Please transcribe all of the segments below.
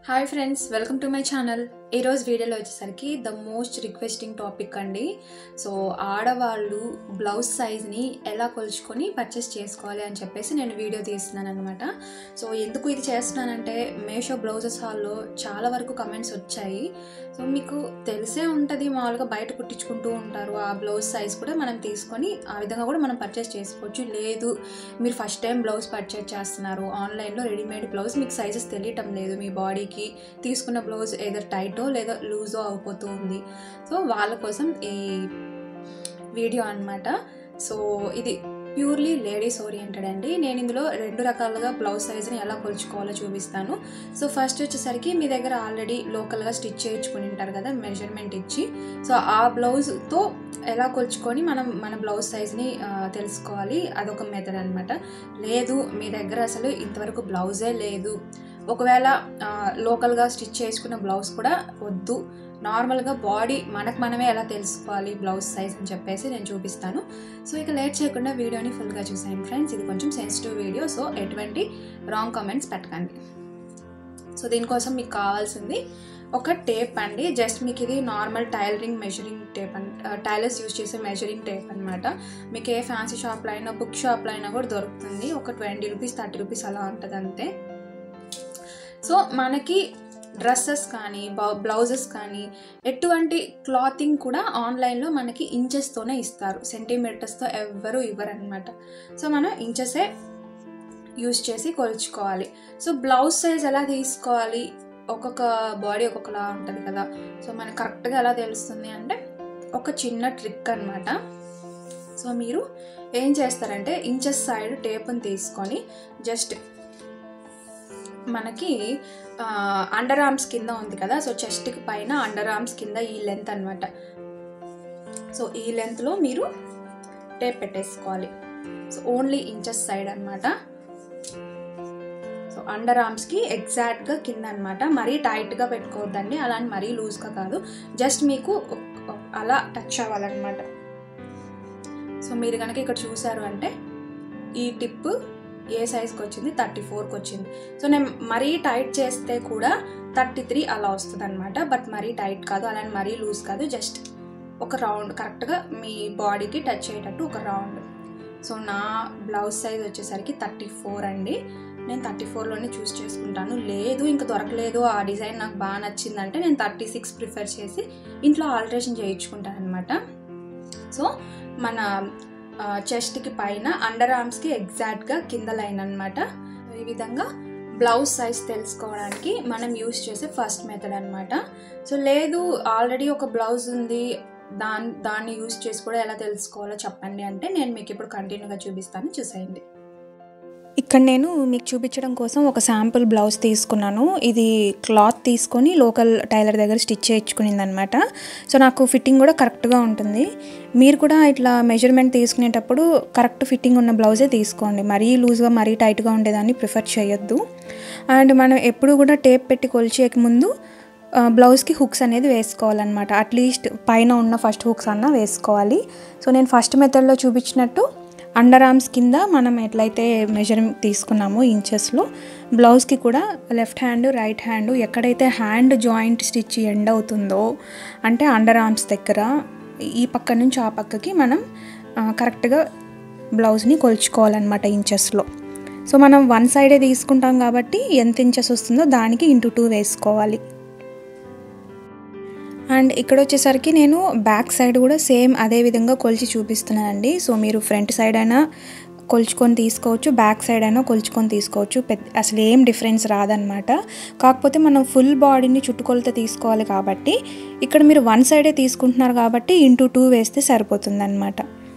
hi friends welcome to my channel ఈరోజు వీడియోలో వచ్చేసరికి ద మోస్ట్ రిక్వెస్టింగ్ టాపిక్ అండి సో ఆడవాళ్ళు బ్లౌజ్ సైజ్ని ఎలా కొలుచుకొని పర్చేస్ చేసుకోవాలి అని చెప్పేసి నేను వీడియో తీస్తున్నాను అనమాట సో ఎందుకు ఇది చేస్తున్నానంటే మేషో బ్లౌజెస్ హాల్లో చాలా వరకు కమెంట్స్ వచ్చాయి సో మీకు తెలిసే ఉంటుంది మామూలుగా బయట కుట్టించుకుంటూ ఉంటారు ఆ బ్లౌజ్ సైజ్ కూడా మనం తీసుకొని ఆ విధంగా కూడా మనం పర్చేస్ చేసుకోవచ్చు లేదు మీరు ఫస్ట్ టైం బ్లౌజ్ పర్చేస్ చేస్తున్నారు ఆన్లైన్లో రెడీమేడ్ బ్లౌజ్ మీకు సైజెస్ తెలియటం లేదు మీ బాడీకి తీసుకున్న బ్లౌజ్ ఏదో టైటో లేదా లూజో అయిపోతూ ఉంది సో వాళ్ళ కోసం ఈ వీడియో అన్నమాట సో ఇది ప్యూర్లీ లేడీస్ ఓరియంటెడ్ అండి నేను ఇందులో రెండు రకాలుగా బ్లౌజ్ సైజ్ని ఎలా కొలుచుకోవాలో చూపిస్తాను సో ఫస్ట్ వచ్చేసరికి మీ దగ్గర ఆల్రెడీ లోకల్గా స్టిచ్ చేయించుకుని ఉంటారు కదా మెజర్మెంట్ ఇచ్చి సో ఆ బ్లౌజ్తో ఎలా కొలుచుకొని మనం మన బ్లౌజ్ సైజ్ని ఆ, తెలుసుకోవాలి అదొక మెథడ్ అనమాట లేదు మీ దగ్గర అసలు ఇంతవరకు బ్లౌజే లేదు ఒకవేళ ఆ, లోకల్గా స్టిచ్ చేసుకున్న బ్లౌజ్ కూడా వద్దు నార్మల్గా బాడీ మనకు మనమే ఎలా తెలుసుకోవాలి బ్లౌజ్ సైజ్ అని చెప్పేసి నేను చూపిస్తాను సో ఇక లేట్ చేయకుండా వీడియోని ఫుల్గా చూసాను ఫ్రెండ్స్ ఇది కొంచెం సెన్సిటివ్ వీడియో సో ఎటువంటి రాంగ్ కామెంట్స్ పెట్టకండి సో దీనికోసం మీకు కావాల్సింది ఒక టేప్ అండి జస్ట్ మీకు ఇది నార్మల్ టైలరింగ్ మెజరింగ్ టేప్ అన్ టైలర్స్ యూజ్ చేసే మెజరింగ్ టేప్ అనమాట మీకు ఏ ఫ్యాన్సీ షాప్లో అయినా బుక్ షాప్లో అయినా కూడా దొరుకుతుంది ఒక ట్వంటీ రూపీస్ థర్టీ రూపీస్ అలా ఉంటుంది అంతే సో మనకి డ్రెస్సెస్ కానీ బ్లౌజెస్ కానీ ఎటువంటి క్లాతింగ్ కూడా ఆన్లైన్లో మనకి ఇంచెస్తోనే ఇస్తారు సెంటీమీటర్స్తో ఎవ్వరూ ఇవ్వరనమాట సో మనం ఇంచెసే యూజ్ చేసి కొలుచుకోవాలి సో బ్లౌజ్ సైజ్ ఎలా తీసుకోవాలి ఒక్కొక్క బాడీ ఒక్కొక్కలా ఉంటుంది కదా సో మనకు కరెక్ట్గా ఎలా తెలుస్తుంది అంటే ఒక చిన్న ట్రిక్ అనమాట సో మీరు ఏం చేస్తారంటే ఇంచెస్ సైడ్ టేప్ని తీసుకొని జస్ట్ మనకి అండర్ ఆర్మ్స్ కింద ఉంది కదా సో చెస్ట్కి పైన అండర్ ఆర్మ్స్ కింద ఈ లెంత్ అనమాట సో ఈ లెంత్లో మీరు టేప్ పెట్టేసుకోవాలి సో ఓన్లీ ఇంచెస్ సైడ్ అనమాట సో అండర్ ఆర్మ్స్కి ఎగ్జాక్ట్గా కింద అనమాట మరీ టైట్గా పెట్టుకోవద్దండి అలాంటి మరీ లూజ్గా కాదు జస్ట్ మీకు ఒక్- ఒక్- అలా టచ్ అవ్వాలన్నమాట సో మీరు కనుక ఇక్కడ చూసారు అంటే ఈ టిప్ ఏ సైజ్కి వచ్చింది థర్టీ ఫోర్కి వచ్చింది సో నేను మరీ టైట్ చేస్తే కూడా థర్టీ త్రీ అలా వస్తుంది అనమాట బట్ మరీ టైట్ కాదు అలానే మరీ లూజ్ కాదు జస్ట్ ఒక రౌండ్ కరెక్ట్గా మీ బాడీకి టచ్ అయ్యేటట్టు ఒక రౌండ్ సో నా బ్లౌజ్ సైజ్ వచ్చేసరికి థర్టీ ఫోర్ అండి నేను థర్టీ ఫోర్లోనే చూస్ చేసుకుంటాను లేదు ఇంకా దొరకలేదు ఆ డిజైన్ నాకు బాగా నచ్చిందంటే నేను థర్టీ సిక్స్ ప్రిఫర్ చేసి ఇంట్లో ఆల్టరేషన్ చేయించుకుంటాను అనమాట సో మన చెస్ట్కి పైన అండర్ ఆర్మ్స్కి ఎగ్జాక్ట్గా కింద లైన్ అనమాట ఈ విధంగా బ్లౌజ్ సైజ్ తెలుసుకోవడానికి మనం యూస్ చేసే ఫస్ట్ మెథడ్ అనమాట సో లేదు ఆల్రెడీ ఒక బ్లౌజ్ ఉంది దాని దాన్ని యూస్ చేసి కూడా ఎలా తెలుసుకోవాలో చెప్పండి అంటే నేను మీకు ఇప్పుడు కంటిన్యూగా చూపిస్తాను చూసేయండి ఇక్కడ నేను మీకు చూపించడం కోసం ఒక శాంపుల్ బ్లౌజ్ తీసుకున్నాను ఇది క్లాత్ తీసుకొని లోకల్ టైలర్ దగ్గర స్టిచ్ చేయించుకునింది అనమాట సో నాకు ఫిట్టింగ్ కూడా కరెక్ట్గా ఉంటుంది మీరు కూడా ఇట్లా మెజర్మెంట్ తీసుకునేటప్పుడు కరెక్ట్ ఫిట్టింగ్ ఉన్న బ్లౌజే తీసుకోండి మరీ లూజ్గా మరీ టైట్గా ఉండేదాన్ని ప్రిఫర్ చేయొద్దు అండ్ మనం ఎప్పుడు కూడా టేప్ పెట్టి కొలిచేకి ముందు ఆ, బ్లౌజ్కి హుక్స్ అనేది వేసుకోవాలన్నమాట అట్లీస్ట్ పైన ఉన్న ఫస్ట్ హుక్స్ అన్న వేసుకోవాలి సో నేను ఫస్ట్ మెథడ్లో చూపించినట్టు అండర్ ఆర్మ్స్ కింద మనం ఎట్లయితే మెజరింగ్ తీసుకున్నామో ఇంచెస్లో బ్లౌజ్కి కూడా లెఫ్ట్ హ్యాండ్ రైట్ హ్యాండ్ ఎక్కడైతే హ్యాండ్ జాయింట్ స్టిచ్ ఎండ్ అవుతుందో అంటే అండర్ ఆర్మ్స్ దగ్గర ఈ పక్క నుంచి ఆ పక్కకి మనం ఆ, కరెక్ట్గా బ్లౌజ్ని కొలుచుకోవాలన్నమాట ఇంచెస్లో సో మనం వన్ సైడే తీసుకుంటాం కాబట్టి ఎంత ఇంచెస్ వస్తుందో దానికి ఇంటూ టూ వేసుకోవాలి అండ్ ఇక్కడ వచ్చేసరికి నేను బ్యాక్ సైడ్ కూడా సేమ్ అదే విధంగా కొలిచి చూపిస్తున్నానండి సో మీరు ఫ్రంట్ సైడ్ అయినా కొలుచుకొని తీసుకోవచ్చు బ్యాక్ సైడ్ అయినా కొలుచుకొని తీసుకోవచ్చు పెద్ద అసలు ఏం డిఫరెన్స్ రాదనమాట కాకపోతే మనం ఫుల్ బాడీని చుట్టుకొలత తీసుకోవాలి కాబట్టి ఇక్కడ మీరు వన్ సైడే తీసుకుంటున్నారు కాబట్టి ఇంటూ టూ వేస్తే సరిపోతుందన్నమాట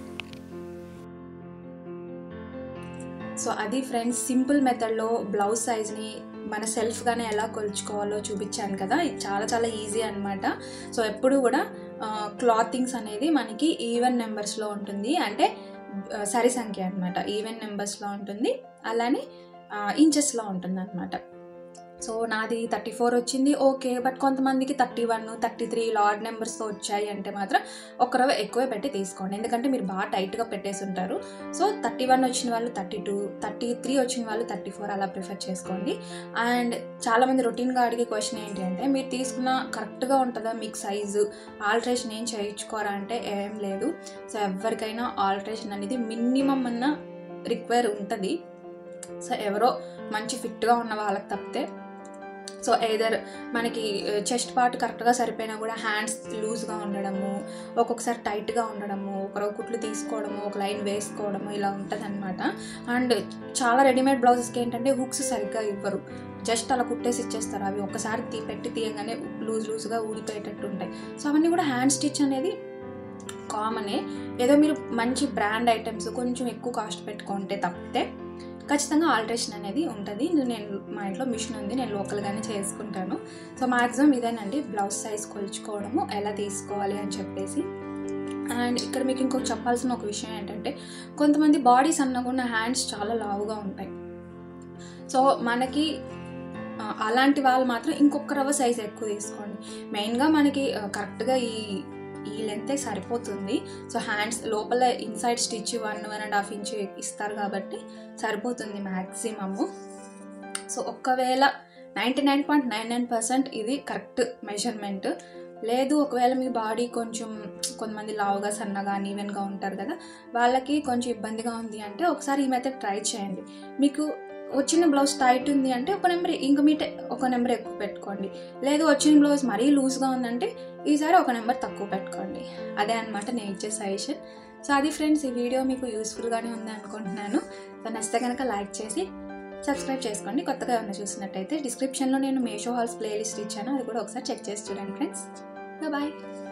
సో అది ఫ్రెండ్స్ సింపుల్ మెథడ్లో బ్లౌజ్ సైజ్ని మన సెల్ఫ్గానే ఎలా కొలుచుకోవాలో చూపించాను కదా ఇది చాలా చాలా ఈజీ అనమాట సో ఎప్పుడు కూడా క్లాతింగ్స్ అనేది మనకి ఈవెన్ నెంబర్స్లో ఉంటుంది అంటే ఆ, సరి సంఖ్య అనమాట ఈవెన్ నెంబర్స్లో ఉంటుంది అలానే ఇంచెస్లో ఉంటుంది అనమాట సో నాది థర్టీ ఫోర్ వచ్చింది ఓకే బట్ కొంతమందికి థర్టీ వన్ థర్టీ త్రీ లార్డ్ నెంబర్స్తో వచ్చాయి అంటే మాత్రం ఒక రవ్వ ఎక్కువే పెట్టి తీసుకోండి ఎందుకంటే మీరు బాగా టైట్గా పెట్టేసి ఉంటారు సో థర్టీ వన్ వచ్చిన వాళ్ళు థర్టీ టూ థర్టీ త్రీ వచ్చిన వాళ్ళు థర్టీ ఫోర్ అలా ప్రిఫర్ చేసుకోండి అండ్ చాలామంది రొటీన్గా అడిగే క్వశ్చన్ ఏంటి అంటే మీరు తీసుకున్న కరెక్ట్గా ఉంటుందా మీకు సైజు ఆల్ట్రేషన్ ఏం చేయించుకోరా అంటే ఏం లేదు సో ఎవరికైనా ఆల్ట్రేషన్ అనేది మినిమం అన్న రిక్వైర్ ఉంటుంది సో ఎవరో మంచి ఫిట్గా ఉన్న వాళ్ళకి తప్పితే సో ఏదర్ మనకి చెస్ట్ పార్ట్ కరెక్ట్గా సరిపోయినా కూడా హ్యాండ్స్ లూజ్గా ఉండడము ఒక్కొక్కసారి టైట్గా ఉండడము ఒకరో కుట్లు తీసుకోవడము ఒక లైన్ వేసుకోవడము ఇలా ఉంటుంది అనమాట అండ్ చాలా రెడీమేడ్ బ్లౌజెస్కి ఏంటంటే హుక్స్ సరిగ్గా ఇవ్వరు జస్ట్ అలా కుట్టేసి ఇచ్చేస్తారు అవి ఒకసారి తీ పెట్టి తీయగానే లూజ్ లూజ్గా ఊడిపోయేటట్టు ఉంటాయి సో అవన్నీ కూడా హ్యాండ్ స్టిచ్ అనేది కామనే ఏదో మీరు మంచి బ్రాండ్ ఐటమ్స్ కొంచెం ఎక్కువ కాస్ట్ పెట్టుకుంటే తప్పితే ఖచ్చితంగా ఆల్ట్రేషన్ అనేది ఉంటుంది నేను మా ఇంట్లో మిషన్ ఉంది నేను లోకల్గానే చేసుకుంటాను సో మ్యాక్సిమం ఇదేనండి బ్లౌజ్ సైజ్ కొలుచుకోవడము ఎలా తీసుకోవాలి అని చెప్పేసి అండ్ ఇక్కడ మీకు ఇంకొక చెప్పాల్సిన ఒక విషయం ఏంటంటే కొంతమంది బాడీ సన్నగా ఉన్న హ్యాండ్స్ చాలా లావుగా ఉంటాయి సో మనకి ఆ, అలాంటి వాళ్ళు మాత్రం ఇంకొక రవ్వ సైజ్ ఎక్కువ తీసుకోండి మెయిన్గా మనకి ఆ, కరెక్ట్గా ఈ ఈ లెంతే సరిపోతుంది సో హ్యాండ్స్ లోపల inside stitch one one and half inch ఇస్తారు కాబట్టి సరిపోతుంది మ్యాక్సిమము సో ఒకవేళ ninety nine point nine nine percent ఇది కరెక్ట్ మెజర్మెంట్ లేదు ఒకవేళ మీ బాడీ కొంచెం కొంతమంది లావుగా సన్నగా ఈవెన్గా ఉంటారు కదా వాళ్ళకి కొంచెం ఇబ్బందిగా ఉంది అంటే ఒకసారి ఈ మెథడ్ ట్రై చేయండి మీకు వచ్చిన బ్లౌజ్ టైట్ ఉంది అంటే ఒక నెంబర్ ఇంక మీట ఒక నెంబర్ ఎక్కువ పెట్టుకోండి లేదు వచ్చిన బ్లౌజ్ మరీ లూజ్గా ఉందంటే ఈసారి ఒక నెంబర్ తక్కువ పెట్టుకోండి అదే అనమాట నేను ఇచ్చే సజెషన్ సో అది ఫ్రెండ్స్ ఈ వీడియో మీకు యూస్ఫుల్గానే ఉంది అనుకుంటున్నాను సో నచ్చితే కనుక లైక్ చేసి సబ్స్క్రైబ్ చేసుకోండి కొత్తగా ఏమైనా చూసినట్టయితే డిస్క్రిప్షన్లో నేను మేషో హాల్స్ ప్లేలిస్ట్ ఇచ్చాను అది కూడా ఒకసారి చెక్ చేసి చూడండి ఫ్రెండ్స్ బాయ్